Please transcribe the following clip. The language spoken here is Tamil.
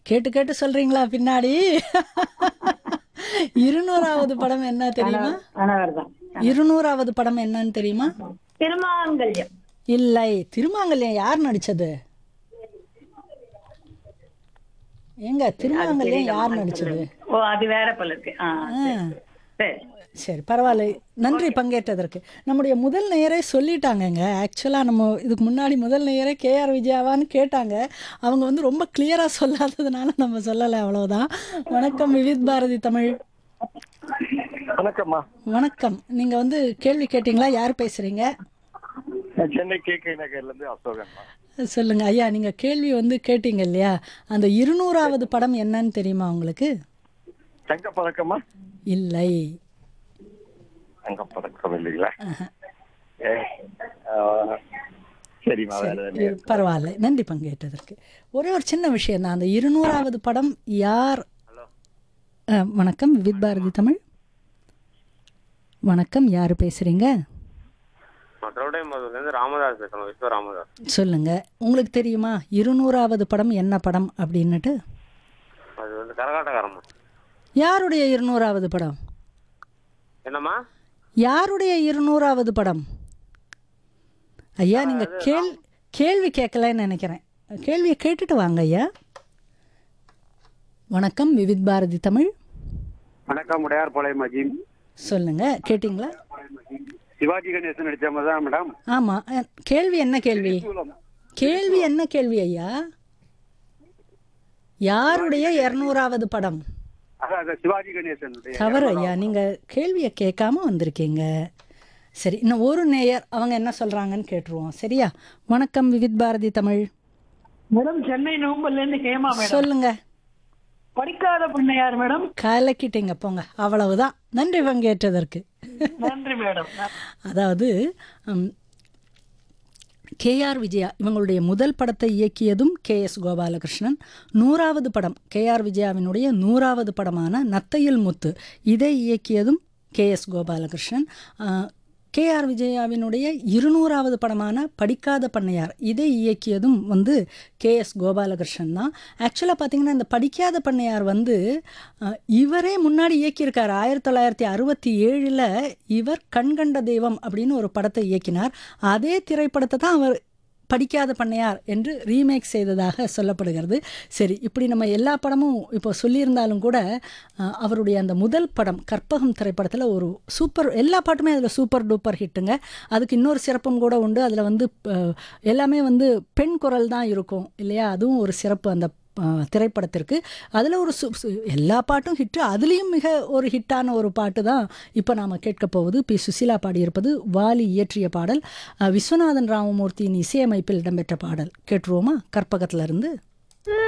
கேட்டு கேட்டு சொல்றீங்களா பின்னாடி இருநூறாவது படம் என்ன தெரியுமா கணவர் தான் இருநூறாவது படம் என்னன்னு தெரியுமா திருமாங்கல்யம் இல்லை திருமாங்கல்யம் யார் நடிச்சது ஏங்க திருமாங்கல்யம் யார் நடிச்சது ஓ அது வேற போல இருக்கு ஆ சரி. சரி சரி பரவாயில்ல நன்றி பங்கேற்றதற்கு நம்முடைய முதல் நேயரே சொல்லிட்டாங்கங்க ஆக்சுவலாக நம்ம இதுக்கு முன்னாடி முதல் நேயரே கேஆர் விஜயாவான்னு கேட்டாங்க அவங்க வந்து ரொம்ப கிளியராக சொல்லாததுனால நம்ம சொல்லலை அவ்வளவுதான் வணக்கம் விவித் பாரதி தமிழ் வணக்கம்மா வணக்கம் நீங்கள் வந்து கேள்வி கேட்டிங்களா யார் பேசுகிறீங்க நான் சென்னை கே கே நகர்ல இருந்து அசோகன்மா சொல்லுங்க ஐயா நீங்கள் கேள்வி வந்து கேட்டீங்க இல்லையா அந்த இருநூறாவது படம் என்னன்னு தெரியுமா உங்களுக்கு தங்க பதக்கம்மா இல்லை தங்க பதக்கம் இல்லைங்களா ஏ, ஆ, சரிம்மா வேற எதுவும் இரு- பரவாயில்ல நன்றி பங்கேற்றதற்கு ஒரே ஒரு சின்ன விஷயம் தான் அந்த இருநூறாவது படம் யார் அஹ், வணக்கம் விவித் பாரதி தமிழ் வணக்கம் யார் பேசுறீங்க திருவிடைமதுலேருந்து ராமதாஸ் பேசணும் விஸ்வ ராமதாஸ் சொல்லுங்க உங்களுக்கு தெரியுமா இருநூறாவது படம் என்ன படம் அப்படின்னுட்டு அது வந்து கரகாட்டக்காரம்மா யாருடைய இருநூறாவது படம் என்னம்மா யாருடைய இருநூறாவது படம் ஐயா நீங்க கேள் கேள்வி கேட்கலன்னு நினைக்கிறேன் கேள்வியை கேட்டுட்டு வாங்க ஐயா வணக்கம் விவித் பாரதி தமிழ் வணக்கம் உடையார் பாளையம் அஜீம் சொல்லுங்க கேட்டிங்களா சிவாஜி கணேசன் நடிச்ச மாதிரி தான் மேடம் ஆமா அஹ், கேள்வி என்ன கேள்வி கேள்வி என்ன கேள்வி ஐயா யாருடைய இருநூறாவது படம் அதான் அதான் சிவாஜி கணேசன் தவறு ஐயா நீங்க கேள்வியை கேட்காம வந்திருக்கீங்க சரி இன்னும் ஒரு நேயர் அவங்க என்ன சொல்றாங்கன்னு கேட்டுருவோம் சரியா வணக்கம் விவித் பாரதி தமிழ் மேடம் சென்னை நவம்பர்ல இருந்து ஹேமா மேடம் சொல்லுங்க படிக்காத பிள்ளையார் மேடம் கலக்கிட்டீங்க போங்க அவ்வளவுதான் நன்றி பங்கேற்றதற்கு நன்றி மேடம் அதாவது கேஆர் விஜயா இவங்களுடைய முதல் படத்தை இயக்கியதும் கே எஸ் கோபாலகிருஷ்ணன் நூறாவது படம் கேஆர் விஜயாவினுடைய நூறாவது படமான நத்தையில் முத்து இதை இயக்கியதும் கே எஸ் கோபாலகிருஷ்ணன் கேஆர் விஜயாவினுடைய இருநூறாவது படமான படிக்காத பண்ணையார் இதை இயக்கியதும் வந்து கே எஸ் கோபாலகிருஷ்ணன் தான் ஆக்சுவலாக பார்த்தீங்கன்னா இந்த படிக்காத பண்ணையார் வந்து அஹ், இவரே முன்னாடி இயக்கியிருக்கார் ஆயிரத்தி தொள்ளாயிரத்தி அறுபத்தி ஏழில் இவர் கண்கண்ட தெய்வம் அப்படின்னு ஒரு படத்தை இயக்கினார் அதே திரைப்படத்தை தான் அவர் படிக்காத பண்ணையார் என்று ரீமேக் செய்ததாக சொல்லப்படுகிறது சரி இப்படி நம்ம எல்லா படமும் இப்போ சொல்லியிருந்தாலும் கூட அஹ், அவருடைய அந்த முதல் படம் கற்பகம் திரைப்படத்தில் ஒரு சூப்பர் எல்லா பாட்டுமே அதில் சூப்பர் டூப்பர் ஹிட்டுங்க அதுக்கு இன்னொரு சிறப்பும் கூட உண்டு அதில் வந்து அஹ், எல்லாமே வந்து பெண் குரல் தான் இருக்கும் இல்லையா அதுவும் ஒரு சிறப்பு அந்த அஹ், திரைப்படத்திற்கு அதில் ஒரு சு சு- எல்லா பாட்டும் ஹிட்டு அதுலேயும் மிக ஒரு ஹிட்டான ஒரு பாட்டு தான் இப்போ நாம் கேட்க போவது பி சுசீலா பாடியிருப்பது வாலி இயற்றிய பாடல் அஹ், விஸ்வநாதன் ராமமூர்த்தியின் இசையமைப்பில் இடம்பெற்ற பாடல் கேட்டுருவோமா கற்பகத்துல இருந்து